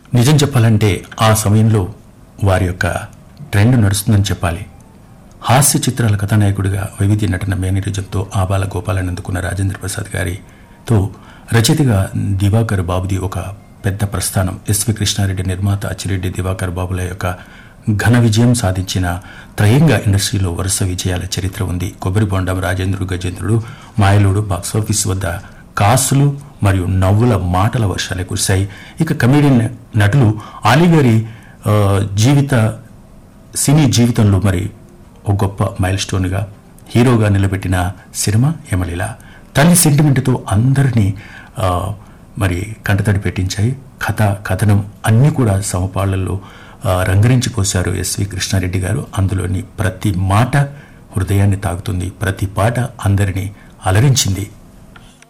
నిజం చెప్పాలంటే ఆ సమయంలో వారి యొక్క ట్రెండ్ నడుస్తుందని చెప్పాలి హాస్య చిత్రాల కథానాయకుడిగా వైవిధ్య నటన మేనరిజంతో ఆబాల గోపాలను అందుకున్న రాజేంద్ర ప్రసాద్ గారితో రచయితగా దివాకర్ బాబుది ఒక పెద్ద ప్రస్థానం ఎస్వి కృష్ణారెడ్డి నిర్మాత అచ్చిరెడ్డి దివాకర్ బాబుల యొక్క ఘన విజయం సాధించిన త్రయంగా ఇండస్ట్రీలో వరుస విజయాల చరిత్ర ఉంది కొబ్బరి బొండం రాజేంద్రుడు గజేంద్రుడు మాయలుడు బాక్సాఫీస్ వద్ద కాసులు మరియు నవ్వుల మాటల వర్షాలే కురిశాయి ఇక కమెడియన్ నటులు ఆలీగారి ఆ, జీవిత సినీ జీవితంలో మరి ఒక గొప్ప మైల్ స్టోన్గా హీరోగా నిలబెట్టిన సినిమా యమలీల తల్లి సెంటిమెంట్తో అందరినీ ఆ, మరి కంటతడి పెట్టించాయి కథ కథనం అన్నీ కూడా సమపాళ్లలో ఆ, రంగరించి పోశారు ఎస్వి కృష్ణారెడ్డి గారు అందులోని ప్రతి మాట హృదయాన్ని తాకుతుంది ప్రతి పాట అందరినీ అలరించింది